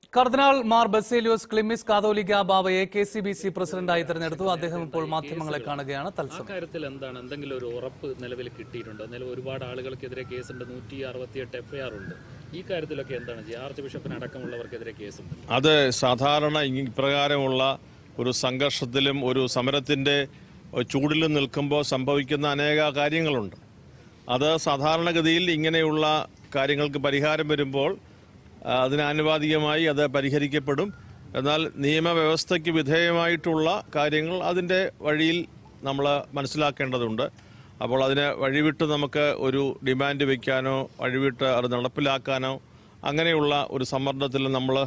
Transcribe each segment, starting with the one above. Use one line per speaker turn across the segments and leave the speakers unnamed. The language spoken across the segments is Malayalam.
കർദിനാൾ മാർ ബസേലിയോസ് ക്ലിമിസ് കാതോലിക്ക ബാബയെ കെ സി ബി സി പ്രസിഡന്റായി തെരഞ്ഞെടുത്തു അദ്ദേഹം ഇപ്പോൾ മാധ്യമങ്ങളെ കാണുകയാണ്
ആ
തത്സമയം
കാര്യത്തിൽ എന്താണ് എന്തെങ്കിലും ഒരു ഉറപ്പ് നിലവിൽ കിട്ടിയിട്ടുണ്ടോ നിലവിൽ ഒരുപാട് ആളുകൾക്കെതിരെ കേസുണ്ട് നൂറ്റി അറുപത്തിയെട്ട് എഫ്ഐആർ ഉണ്ട് ഈ കാര്യത്തിലൊക്കെ എന്താണ് ചെയ്യുക ആർച്ച് ബിഷപ്പിന് അടക്കമുള്ളവർക്കെതിരെ കേസുണ്ട്
അത് സാധാരണ ഇപ്രകാരമുള്ള ഒരു സംഘർഷത്തിലും ഒരു സമരത്തിൻ്റെ ചൂടിലും നിൽക്കുമ്പോൾ സംഭവിക്കുന്ന അനേക കാര്യങ്ങളുണ്ട് അത് സാധാരണഗതിയിൽ ഇങ്ങനെയുള്ള കാര്യങ്ങൾക്ക് പരിഹാരം വരുമ്പോൾ ആ, അതിന് ആനുപാതികമായി അത് പരിഹരിക്കപ്പെടും എന്നാൽ നിയമവ്യവസ്ഥയ്ക്ക് വിധേയമായിട്ടുള്ള കാര്യങ്ങൾ അതിൻ്റെ വഴിയിൽ നമ്മൾ മനസ്സിലാക്കേണ്ടതുണ്ട് അപ്പോൾ അതിന് വഴിവിട്ട് നമുക്ക് ഒരു ഡിമാൻഡ് വയ്ക്കാനോ വഴിവിട്ട് അത് നടപ്പിലാക്കാനോ അങ്ങനെയുള്ള ഒരു സമ്മർദ്ദത്തിൽ നമ്മൾ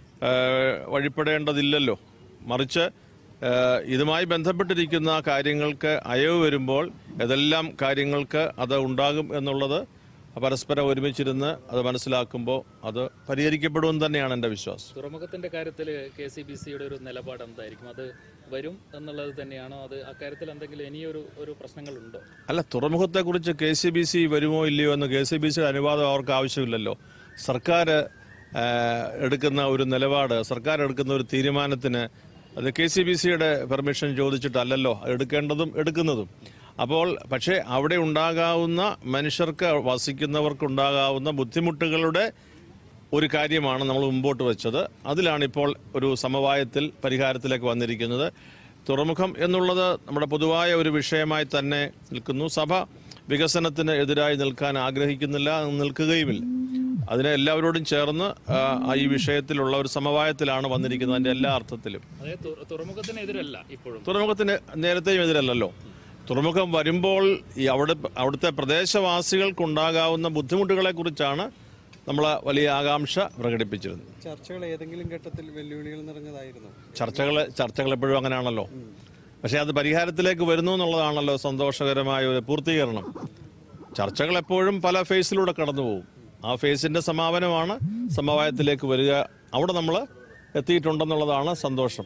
വഴിപ്പെടേണ്ടതില്ലല്ലോ മറിച്ച് ആ, ഇതുമായി ബന്ധപ്പെട്ടിരിക്കുന്ന കാര്യങ്ങൾക്ക് അയവ് വരുമ്പോൾ ഏതെല്ലാം കാര്യങ്ങൾക്ക് അത് ഉണ്ടാകും എന്നുള്ളത് പരസ്പരം ഒരുമിച്ചിരുന്ന് അത് മനസ്സിലാക്കുമ്പോൾ അത് പരിഹരിക്കപ്പെടുമെന്ന് തന്നെയാണ് എൻ്റെ വിശ്വാസം
തുറമുഖത്തിന്റെ കാര്യത്തിൽ കെ സി ബി സിയുടെ ഒരു നിലപാട് എന്തായിരിക്കും അത് വരും എന്നുള്ളത് തന്നെയാണോ അത് അക്കാര്യത്തിൽ എന്തെങ്കിലും ഇനിയൊരു ഒരു പ്രശ്നങ്ങളുണ്ടോ
അല്ല തുറമുഖത്തെക്കുറിച്ച് കെ സി ബി സി വരുമോ ഇല്ലയോ എന്ന് കെ സി ബി സിയുടെ അനുവാദം അവർക്ക് ആവശ്യമില്ലല്ലോ സർക്കാർ ആ, എടുക്കുന്ന ഒരു നിലപാട് സർക്കാർ എടുക്കുന്ന ഒരു തീരുമാനത്തിന് അത് കെ സി ബി സിയുടെ പെർമിഷൻ ചോദിച്ചിട്ടല്ലല്ലോ എടുക്കേണ്ടതും എടുക്കുന്നതും അപ്പോൾ പക്ഷേ അവിടെ ഉണ്ടാകാവുന്ന മനുഷ്യർക്ക് വസിക്കുന്നവർക്കുണ്ടാകാവുന്ന ബുദ്ധിമുട്ടുകളുടെ ഒരു കാര്യമാണ് നമ്മൾ മുമ്പോട്ട് വെച്ചത് അതിലാണ് ഇപ്പോൾ ഒരു സമവായത്തിൽ പരിഹാരത്തിലേക്ക് വന്നിരിക്കുന്നത് തുറമുഖം എന്നുള്ളത് നമ്മുടെ പൊതുവായ ഒരു വിഷയമായി തന്നെ നിൽക്കുന്നു സഭ വികസനത്തിന് എതിരായി നിൽക്കാൻ ആഗ്രഹിക്കുന്നില്ല നിൽക്കുകയുമില്ല അതിനെ എല്ലാവരോടും ചേർന്ന് ആ, ഈ വിഷയത്തിലുള്ള ഒരു സമവായത്തിലാണ് വന്നിരിക്കുന്നത് അതിന്റെ എല്ലാ അർത്ഥത്തിലും
അതായത് തു- തുറമുഖത്തിനെതിരല്ല ഇപ്പോഴും
തുറമുഖത്തിന് നേരത്തെയും എതിരല്ലല്ലോ തുറമുഖം വരുമ്പോൾ ഈ അവിടെ അവിടുത്തെ പ്രദേശവാസികൾക്കുണ്ടാകാവുന്ന ബുദ്ധിമുട്ടുകളെ കുറിച്ചാണ് നമ്മൾ വലിയ ആകാംക്ഷ പ്രകടിപ്പിച്ചിരുന്നത്
ചർച്ചകൾ ഏതെങ്കിലും ഘട്ടത്തിൽ വെല്ലുവിളികൾ നിറഞ്ഞതായിരുന്നു
ചർച്ചകൾ ചർച്ചകൾ എപ്പോഴും അങ്ങനെയാണല്ലോ പക്ഷേ അത് പരിഹാരത്തിലേക്ക് വരുന്നു എന്നുള്ളതാണല്ലോ സന്തോഷകരമായ ഒരു പൂർത്തീകരണം ചർച്ചകൾ എപ്പോഴും പല ഫേസിലൂടെ കടന്നു പോകും ആ ഫേസിന്റെ സമാപനമാണ് സമവായത്തിലേക്ക് വരിക അവിടെ നമ്മൾ എത്തിയിട്ടുണ്ടെന്നുള്ളതാണ് സന്തോഷം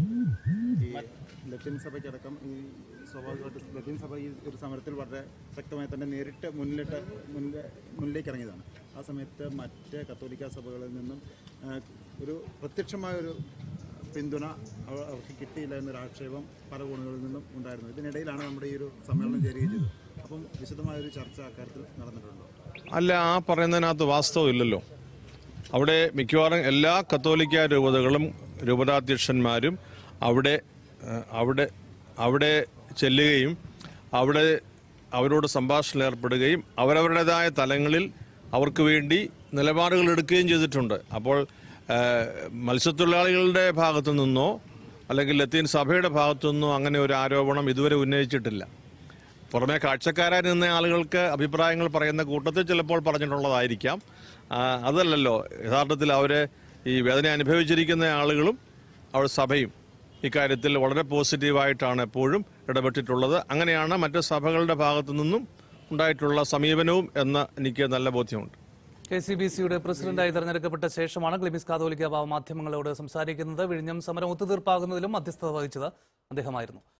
ഈ ലത്തീൻ സഭയ്ക്കടക്കം ഈ സ്വാഭാവികമായിട്ട് ലത്തീൻ സഭ ഈ ഒരു സമരത്തിൽ വളരെ ശക്തമായി തന്നെ നേരിട്ട് മുന്നിലിട്ട് മുന്നിലെ മുന്നിലേക്ക് ഇറങ്ങിയതാണ് ആ സമയത്ത് മറ്റ് കത്തോലിക്ക സഭകളിൽ നിന്നും ആ, ഒരു പ്രത്യക്ഷമായ ഒരു പിന്തുണ അവ- അവർക്ക് കിട്ടിയില്ല എന്നൊരു ആക്ഷേപം പല കോണുകളിൽ നിന്നും ഉണ്ടായിരുന്നു ഇതിനിടയിലാണ് നമ്മുടെ ഈ ഒരു സമ്മേളനം ചേരുകയും ചെയ്തത് അപ്പം വിശദമായ ഒരു ചർച്ച അക്കാര്യത്തിൽ നടന്നിട്ടുണ്ടോ
അല്ല ആ പറയുന്നതിനകത്ത് വാസ്തവം ഇല്ലല്ലോ അവിടെ മിക്കവാറും എല്ലാ കത്തോലിക്ക രൂപതകളും രൂപതാധ്യക്ഷന്മാരും അവിടെ ഏഹ്, അവിടെ അവിടെ ചെല്ലുകയും അവിടെ അവരോട് സംഭാഷണം ഏർപ്പെടുകയും അവരവരുടേതായ തലങ്ങളിൽ അവർക്ക് വേണ്ടി നിലപാടുകൾ എടുക്കുകയും ചെയ്തിട്ടുണ്ട് അപ്പോൾ ഏഹ്, മത്സ്യത്തൊഴിലാളികളുടെ ഭാഗത്തു നിന്നോ അല്ലെങ്കിൽ ലത്തീൻ സഭയുടെ ഭാഗത്തു നിന്നോ അങ്ങനെ ഒരു ആരോപണം ഇതുവരെ ഉന്നയിച്ചിട്ടില്ല പുറമെ കാഴ്ചക്കാരായി നിന്ന ആളുകൾക്ക് അഭിപ്രായങ്ങൾ പറയുന്ന കൂട്ടത്തിൽ ചിലപ്പോൾ പറഞ്ഞിട്ടുള്ളതായിരിക്കാം ആ, അതല്ലല്ലോ യഥാർത്ഥത്തിൽ അവര് ഈ വേദന അനുഭവിച്ചിരിക്കുന്ന ആളുകളും അവർ സഭയും ഇക്കാര്യത്തിൽ വളരെ പോസിറ്റീവായിട്ടാണ് എപ്പോഴും ഇടപെട്ടിട്ടുള്ളത് അങ്ങനെയാണ് മറ്റ് സഭകളുടെ ഭാഗത്തു നിന്നും ഉണ്ടായിട്ടുള്ള സമീപനവും എന്ന് എനിക്ക് നല്ല ബോധ്യമുണ്ട്
കെ സി ബി സിയുടെ പ്രസിഡന്റായി തെരഞ്ഞെടുക്കപ്പെട്ട ശേഷമാണ് ക്ലിമിസ് കാതോലിക്ക ബാബ മാധ്യമങ്ങളോട് സംസാരിക്കുന്നത് വിഴിഞ്ഞം സമരം ഒത്തുതീർപ്പാകുന്നതിലും മധ്യസ്ഥത വഹിച്ചത് അദ്ദേഹമായിരുന്നു